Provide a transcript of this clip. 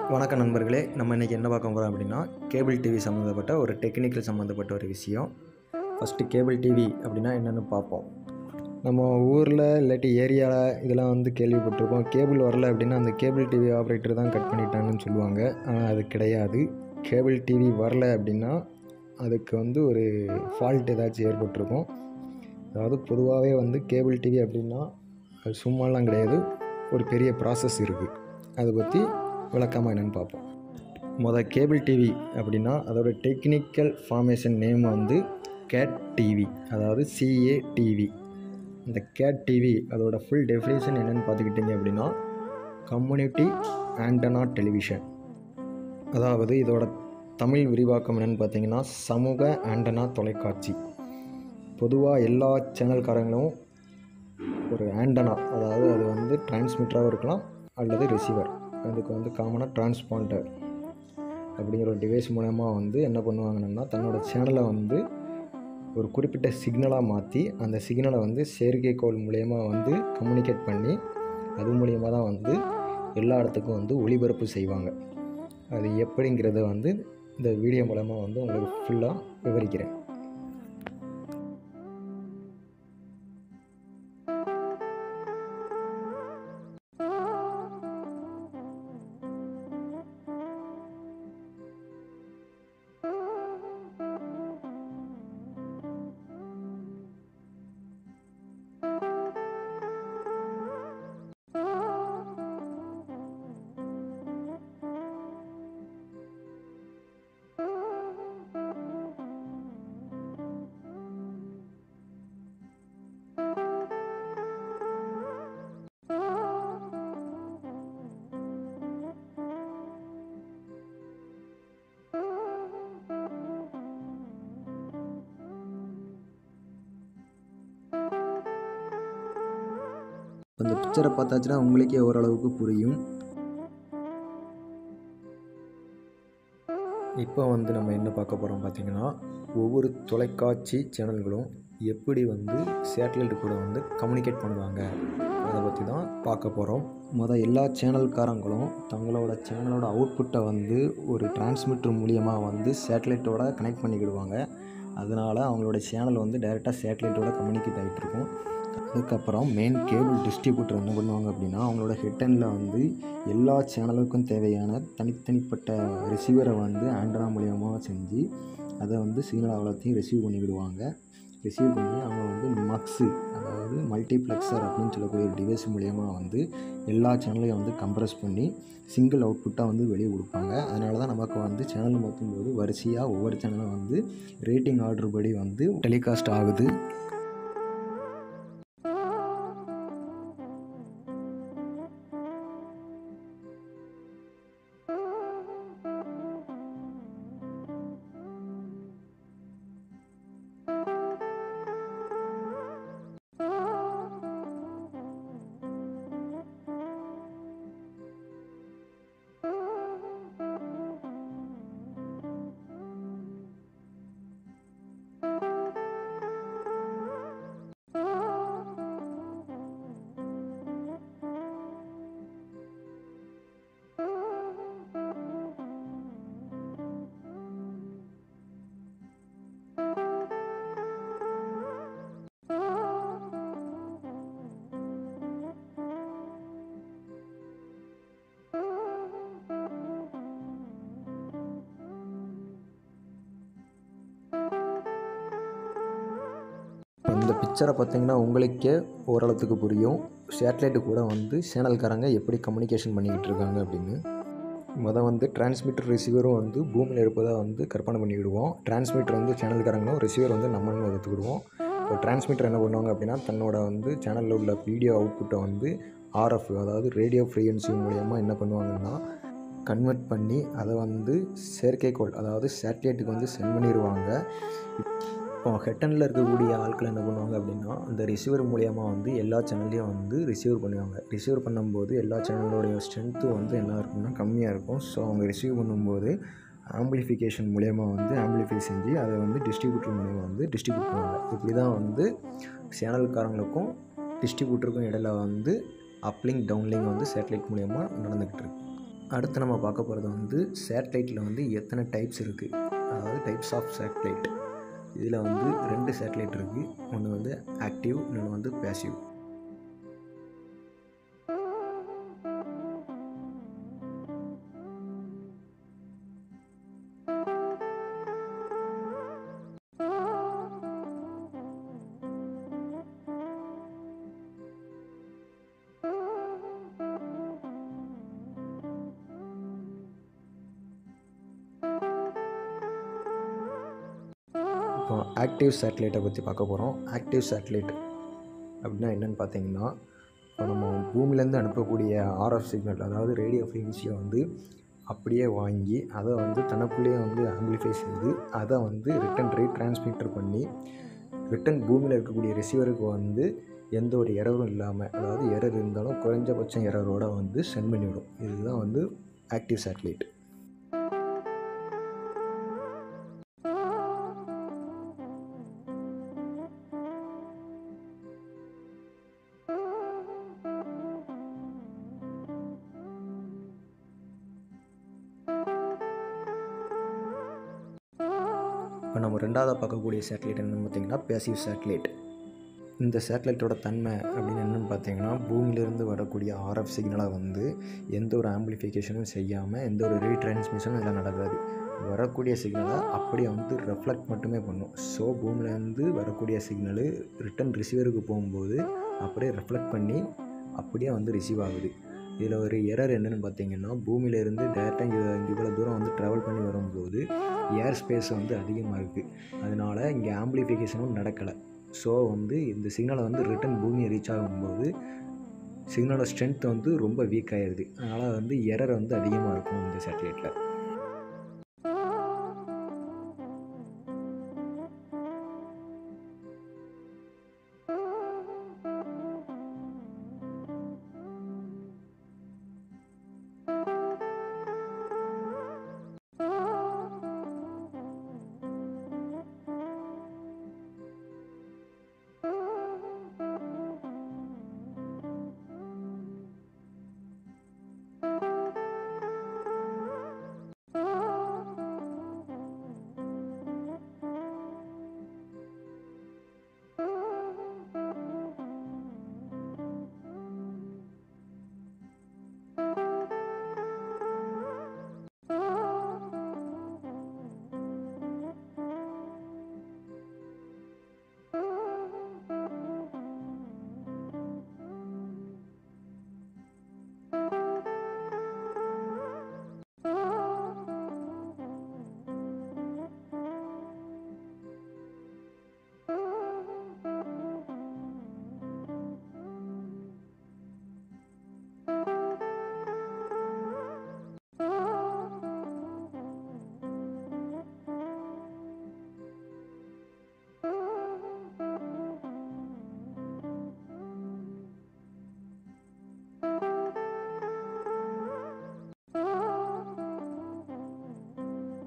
வணக்கம் நண்பர்களே நம்ம இன்றைக்கி என்ன பார்க்க போகிறோம் அப்படின்னா கேபிள் டிவி சம்மந்தப்பட்ட ஒரு டெக்னிக்கல் சம்மந்தப்பட்ட ஒரு விஷயம் ஃபஸ்ட்டு கேபிள் டிவி அப்படின்னா என்னென்னு பார்ப்போம் நம்ம ஊரில் இல்லாட்டி ஏரியாவில் இதெல்லாம் வந்து கேள்விப்பட்டிருப்போம் கேபிள் வரல அப்படின்னா அந்த கேபிள் டிவி ஆப்ரேட்டர் தான் கட் பண்ணிட்டாங்கன்னு சொல்லுவாங்க ஆனால் அது கிடையாது கேபிள் டிவி வரல அப்படின்னா அதுக்கு வந்து ஒரு ஃபால்ட் ஏதாச்சும் ஏற்பட்டிருக்கும் அதாவது பொதுவாகவே வந்து கேபிள் டிவி அப்படின்னா அது சும்மாலாம் கிடையாது ஒரு பெரிய ப்ராசஸ் இருக்குது அதை பற்றி விளக்கமாக என்னென்னு பார்ப்போம் மொதல் கேபிள் டிவி அப்படின்னா அதோட டெக்னிக்கல் ஃபார்மேஷன் நேம் வந்து கேட் டிவி அதாவது சிஏ டிவி இந்த கேட் டிவி அதோட ஃபுல் டெஃபினேஷன் என்னென்னு பார்த்துக்கிட்டிங்க அப்படின்னா கம்யூனிட்டி ஆண்டனா டெலிவிஷன் அதாவது இதோட தமிழ் விரிவாக்கம் என்னென்னு பார்த்தீங்கன்னா சமூக ஆண்டனா தொலைக்காட்சி பொதுவாக எல்லா சேனல்காரங்களும் ஒரு ஆண்டனா அதாவது அது வந்து டிரான்ஸ்மிட்டராகவும் இருக்கலாம் அல்லது ரிசீவர் அதுக்கு வந்து காமனாக டிரான்ஸ்பாண்டர் அப்படிங்கிற ஒரு டிவைஸ் மூலயமா வந்து என்ன பண்ணுவாங்கன்னா தன்னோட சேனலை வந்து ஒரு குறிப்பிட்ட சிக்னலாக மாற்றி அந்த சிக்னலை வந்து செயற்கைக்கோள் மூலயமா வந்து கம்யூனிகேட் பண்ணி அது மூலியமாக தான் வந்து எல்லா இடத்துக்கும் வந்து ஒளிபரப்பு செய்வாங்க அது எப்படிங்கிறத வந்து இந்த வீடியோ மூலமாக வந்து உங்களுக்கு ஃபுல்லாக விவரிக்கிறேன் அந்த பிக்சரை பார்த்தாச்சுன்னா உங்களுக்கே ஓரளவுக்கு புரியும் இப்போ வந்து நம்ம என்ன பார்க்க போகிறோம் பார்த்தீங்கன்னா ஒவ்வொரு தொலைக்காட்சி சேனல்களும் எப்படி வந்து சேட்டலைட் கூட வந்து கம்யூனிகேட் பண்ணுவாங்க அதை பற்றி தான் பார்க்க போகிறோம் மொதல் எல்லா சேனல்காரங்களும் தங்களோட சேனலோட அவுட்புட்டை வந்து ஒரு டிரான்ஸ்மிட்டர் மூலியமாக வந்து சேட்டலைட்டோட கனெக்ட் பண்ணிக்கிடுவாங்க அதனால் அவங்களோட சேனல் வந்து டைரெக்டாக சேட்டலைட்டோட கம்யூனிகேட் ஆகிட்டு இருக்கும் அதுக்கப்புறம் மெயின் கேபிள் டிஸ்ட்ரிபியூட்டர் என்ன பண்ணுவாங்க அப்படின்னா அவங்களோட ஹெட்டனில் வந்து எல்லா சேனலுக்கும் தேவையான தனித்தனிப்பட்ட ரிசீவரை வந்து ஆண்டனா மூலியமாக செஞ்சு அதை வந்து சிக்னல் அவ்வளோத்தையும் ரிசீவ் பண்ணிவிடுவாங்க ரிசீவ் பண்ணி அவங்க வந்து மக்ஸு அதாவது மல்டிப்ளெக்சர் அப்படின்னு சொல்லக்கூடிய ஒரு டிவைஸ் மூலியமாக வந்து எல்லா சேனலையும் வந்து கம்ப்ரஸ் பண்ணி சிங்கிள் அவுட்புட்டாக வந்து வெளியே கொடுப்பாங்க அதனால தான் நமக்கு வந்து சேனல் மாற்றும்போது வரிசையாக ஒவ்வொரு சேனலும் வந்து ரேட்டிங் ஆர்டர் படி வந்து டெலிகாஸ்ட் ஆகுது இந்த பிக்சரை பார்த்தீங்கன்னா உங்களுக்கே ஓரளவுக்கு புரியும் சேட்டலைட்டு கூட வந்து சேனல்காரங்க எப்படி கம்யூனிகேஷன் பண்ணிக்கிட்டு இருக்காங்க அப்படின்னு மொதல் வந்து டிரான்ஸ்மிட்டர் ரிசீவரும் வந்து பூமியில் இருப்பதாக வந்து கற்பனை பண்ணிவிடுவோம் டிரான்ஸ்மிட்டர் வந்து சேனல்காரங்களும் ரிசீவர் வந்து நம்மளும் எடுத்துக்கிடுவோம் இப்போ டிரான்ஸ்மிட்டர் என்ன பண்ணுவாங்க அப்படின்னா தன்னோட வந்து சேனலில் உள்ள வீடியோ அவுட்புட்டை வந்து ஆர்எஃப் அதாவது ரேடியோ ஃப்ரீக்வன்சி மூலியமாக என்ன பண்ணுவாங்கன்னா கன்வெர்ட் பண்ணி அதை வந்து செயற்கைக்கோள் அதாவது சேட்டலைட்டுக்கு வந்து சென்ட் பண்ணிடுவாங்க இப்போ ஹெட்டனில் இருக்கக்கூடிய ஆட்கள் என்ன பண்ணுவாங்க அப்படின்னா அந்த ரிசீவர் மூலியமாக வந்து எல்லா சேனல்லையும் வந்து ரிசீவ் பண்ணுவாங்க ரிசீவ் பண்ணும்போது எல்லா சேனலோடைய ஸ்ட்ரென்த்து வந்து என்ன இருக்கும்னா கம்மியாக இருக்கும் ஸோ அவங்க ரிசீவ் பண்ணும்போது ஆம்பிளிஃபிகேஷன் மூலயமா வந்து ஆம்பிளிஃபை செஞ்சு அதை வந்து டிஸ்ட்ரிபியூட்டர் மூலயமா வந்து டிஸ்ட்ரிபியூட் பண்ணுவாங்க இப்படி தான் வந்து சேனல்காரங்களுக்கும் டிஸ்ட்ரிபியூட்டருக்கும் இடையில வந்து அப்லிங்க் டவுன்லிங்க் வந்து சேட்டலைட் மூலயமா நடந்துக்கிட்டு இருக்கு அடுத்து நம்ம பார்க்க போகிறது வந்து சேட்டலைட்டில் வந்து எத்தனை டைப்ஸ் இருக்குது அதாவது டைப்ஸ் ஆஃப் சேட்டலைட் இதில் வந்து ரெண்டு சேட்டலைட் இருக்குது ஒன்று வந்து ஆக்டிவ் இன்னொன்று வந்து பேசிவ் இப்போ ஆக்டிவ் சேட்டலைட்டை பற்றி பார்க்க போகிறோம் ஆக்டிவ் சேட்டலைட் அப்படின்னா என்னென்னு பார்த்தீங்கன்னா இப்போ நம்ம பூமியிலேருந்து அனுப்பக்கூடிய ஆர்எஃப் சிக்னல் அதாவது ரேடியோ ஃப்ரீக்வன்சியை வந்து அப்படியே வாங்கி அதை வந்து தனக்குள்ளேயே வந்து ஆம்பிளிஃபை செய்து அதை வந்து ரிட்டன் ரீட்ரான்ஸ்மிட்டர் பண்ணி ரிட்டன் பூமியில் இருக்கக்கூடிய ரிசீவருக்கு வந்து எந்த ஒரு எரரும் இல்லாமல் அதாவது எரர் இருந்தாலும் குறைஞ்சபட்சம் எரரோட வந்து சென்ட் பண்ணிவிடும் இதுதான் வந்து ஆக்டிவ் சேட்டலைட் இப்போ நம்ம ரெண்டாவதாக பார்க்கக்கூடிய சேட்டலைட் என்னென்னு பார்த்தீங்கன்னா பேசிவ் சேட்டலைட் இந்த சேட்டலைட்டோட தன்மை அப்படின்னு என்னென்னு பார்த்தீங்கன்னா பூமியிலிருந்து வரக்கூடிய ஆர்எஃப் சிக்னலை வந்து எந்த ஒரு ஆம்பிளிஃபிகேஷனும் செய்யாமல் எந்த ஒரு ரீட்ரான்ஸ்மிஷனும் இதில் நடக்காது வரக்கூடிய சிக்னலை அப்படியே வந்து ரெஃப்ளெக்ட் மட்டுமே பண்ணும் ஸோ பூமியிலேருந்து வரக்கூடிய சிக்னலு ரிட்டன் ரிசீவருக்கு போகும்போது அப்படியே ரெஃப்ளெக்ட் பண்ணி அப்படியே வந்து ரிசீவ் ஆகுது இதில் ஒரு எரர் என்னென்னு பார்த்தீங்கன்னா பூமியிலேருந்து டேரெக்டாக இங்கே இங்கே இவ்வளோ தூரம் வந்து ட்ராவல் பண்ணி வரும்போது ஏர் ஸ்பேஸ் வந்து அதிகமாக இருக்குது அதனால் இங்கே ஆம்பிளிஃபிகேஷனும் நடக்கலை ஸோ வந்து இந்த சிக்னலை வந்து ரிட்டன் பூமியை ரீச் ஆகும்போது சிக்னலோட ஸ்ட்ரென்த் வந்து ரொம்ப வீக் ஆயிடுது அதனால் வந்து எரர் வந்து அதிகமாக இருக்கும் இந்த சேட்டலைட்டில்